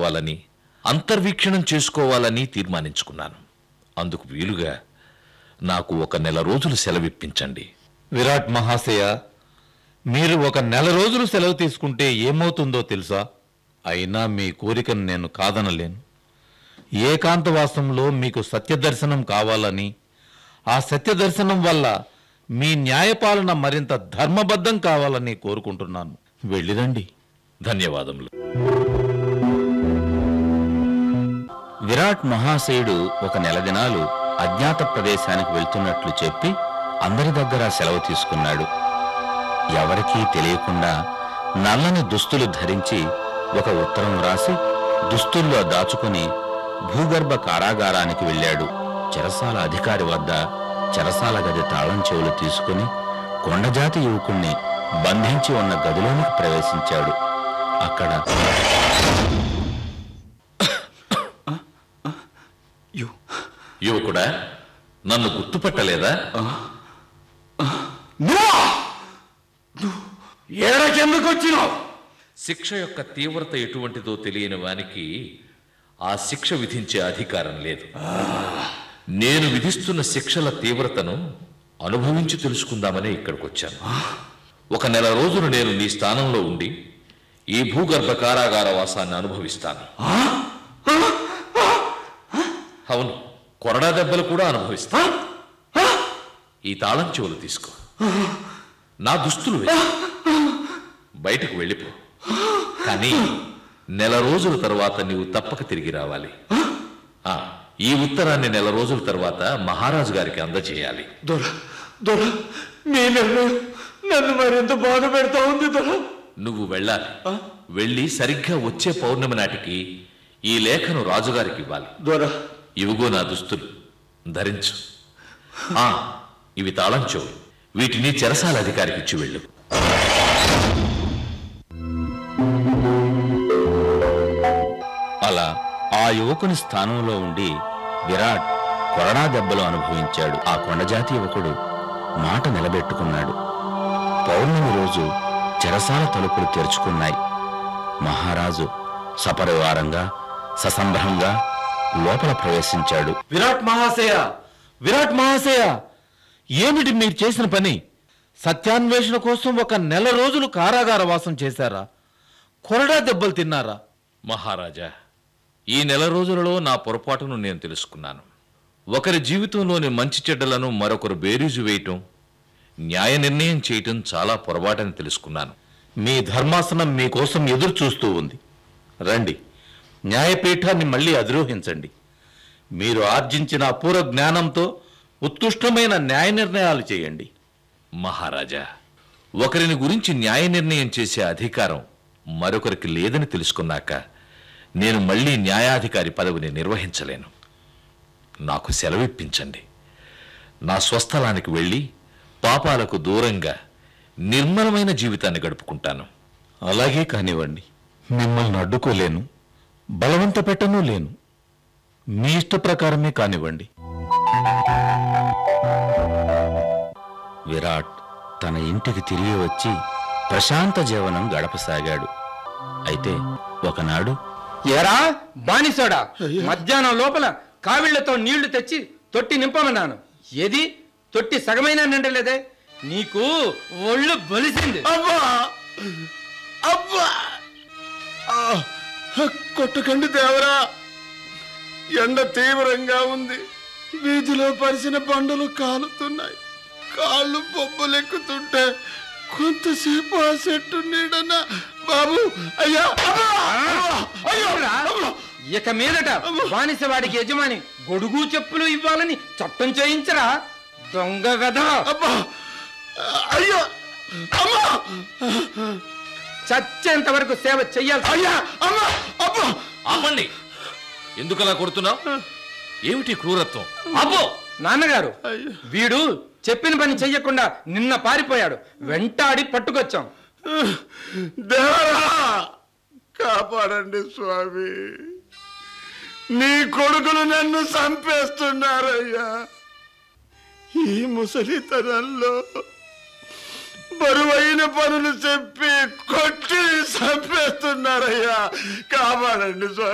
కావాలని అంతర్వీక్షణం చేసుకోవాలని తీర్మానించుకున్నాను అందుకు వీలుగా నాకు ఒక నెల రోజులు సెలవిప్పించండి విరాట్ మహాశయ మీరు ఒక నెల రోజులు సెలవు తీసుకుంటే ఏమవుతుందో తెలుసా అయినా మీ కోరికను నేను కాదనలేను ఏకాంతవాసంలో మీకు సత్యదర్శనం కావాలని ఆ సత్యదర్శనం వల్ల మీ న్యాయపాలన మరింత ధర్మబద్ధం కావాలని కోరుకుంటున్నాను వెళ్ళిరండి ధన్యవాదములు విరాట్ మహాశయుడు ఒక నెల దినాలు అజ్ఞాత ప్రదేశానికి వెళ్తున్నట్లు చెప్పి అందరి దగ్గర సెలవు తీసుకున్నాడు ఎవరికీ తెలియకుండా నల్లని దుస్తులు ధరించి ఒక ఉత్తరం రాసి దుస్తుల్లో దాచుకుని భూగర్భ కారాగారానికి వెళ్ళాడు చెరసాల అధికారి వద్ద చెరసాల గది తాళం చెవులు తీసుకుని కొండజాతి యువకుణ్ణి బంధించి ఉన్న గదిలోనికి ప్రవేశించాడు అక్కడ యువకుడా నన్ను గుర్తుపట్టలేదా ఏడకెందుకు వచ్చినావు శిక్ష యొక్క తీవ్రత ఎటువంటిదో తెలియని వానికి ఆ శిక్ష విధించే అధికారం లేదు నేను విధిస్తున్న శిక్షల తీవ్రతను అనుభవించి తెలుసుకుందామనే ఇక్కడికి వచ్చాను ఒక నెల రోజులు నేను నీ స్థానంలో ఉండి ఈ భూగర్భ కారాగార వాసాన్ని అనుభవిస్తాను అవును కొరడా దెబ్బలు కూడా అనుభవిస్తాను ఈ తాళం చెవులు తీసుకో నా దుస్తులు వేసుకో బయటకు వెళ్ళిపో కానీ నెల రోజుల తర్వాత నీవు తప్పక తిరిగి రావాలి ఆ, ఈ ఉత్తరాన్ని నెల రోజుల తర్వాత మహారాజు గారికి అందజేయాలి దొర దొర మీ నిర్ణయం నన్ను మరింత బాధ పెడతా ఉంది దొర నువ్వు వెళ్ళాలి వెళ్ళి సరిగ్గా వచ్చే పౌర్ణమి నాటికి ఈ లేఖను రాజుగారికి ఇవ్వాలి దొర ఇవిగో నా దుస్తులు ధరించు ఆ ఇవి తాళం చెవులు వీటిని చెరసాల అధికారికి ఇచ్చి వెళ్ళు అలా ఆ యువకుని స్థానంలో ఉండి విరాట్ కొరడా దెబ్బలు అనుభవించాడు ఆ కొండజాతి యువకుడు మాట నిలబెట్టుకున్నాడు పౌర్ణమి రోజు చెరసాల తలుపులు తెరుచుకున్నాయి మహారాజు సపరివారంగా ససంభ్రంగా లోపల ప్రవేశించాడు విరాట్ మహాశయ విరాట్ మహాశయ ఏమిటి మీరు చేసిన పని సత్యాన్వేషణ కోసం ఒక నెల రోజులు కారాగార వాసం చేశారా కొరడా దెబ్బలు తిన్నారా మహారాజా ఈ నెల రోజులలో నా పొరపాటును నేను తెలుసుకున్నాను ఒకరి జీవితంలోని మంచి చెడ్డలను మరొకరు బేరీజు వేయటం న్యాయ నిర్ణయం చేయటం చాలా పొరపాటని తెలుసుకున్నాను మీ ధర్మాసనం మీకోసం ఎదురు చూస్తూ ఉంది రండి న్యాయపీఠాన్ని మళ్ళీ అధిరోహించండి మీరు ఆర్జించిన అపూర్వ జ్ఞానంతో ఉత్కృష్టమైన న్యాయ నిర్ణయాలు చేయండి మహారాజా ఒకరిని గురించి న్యాయ నిర్ణయం చేసే అధికారం మరొకరికి లేదని తెలుసుకున్నాక నేను మళ్ళీ న్యాయాధికారి పదవిని నిర్వహించలేను నాకు సెలవిప్పించండి నా స్వస్థలానికి వెళ్ళి పాపాలకు దూరంగా నిర్మలమైన జీవితాన్ని గడుపుకుంటాను అలాగే కానివ్వండి మిమ్మల్ని అడ్డుకోలేను బలవంత పెట్టను లేను మీ ఇష్ట ప్రకారమే కానివ్వండి విరాట్ తన ఇంటికి తిరిగి వచ్చి ప్రశాంత జీవనం గడపసాగాడు అయితే ఒకనాడు ఎరా బానిసోడా మధ్యాహ్నం లోపల కావిళ్లతో నీళ్లు తెచ్చి తొట్టి నింపమన్నాను ఏది తొట్టి సగమైనా నిండలేదే నీకు ఒళ్ళు బలిసింది అబ్బా అబ్బా ఆ, కొట్టకండి దేవరా ఎండ తీవ్రంగా ఉంది వీధిలో పరిచిన బండలు కాలుతున్నాయి కాళ్ళు బొబ్బలెక్కుతుంటే కొంతసేపు ఆ చెట్టు నీడన బాబు అయ్యా అబ్బా! అబ్బా! అయ్యో! అబ్బా! ఇక మీదట బానిసవాడికి యజమాని గొడుగు చెప్పులు ఇవ్వాలని చట్టం చేయించరా దొంగ వెధ అబ్బా అయ్యో అమ్మా చచ్చేంత వరకు సేవ చెయ్యాల్సి అయ్యా అమ్మా అబ్బా ఆపండి ఎందుకలా కొడుతున్నావు ఏమిటి క్రూరత్వం ఆపో నాన్నగారు అయ్యో. వీడు చెప్పిన పని చెయ్యకుండా నిన్న పారిపోయాడు వెంటాడి పట్టుకొచ్చాం దేవరా కాపాడండి స్వామి నీ కొడుకులు నన్ను చంపేస్తున్నారయ్యా ఈ ముసలితనంలో బరువైన పనులు చెప్పి కొట్టి చంపేస్తున్నారయ్యా కాపాడండి స్వామి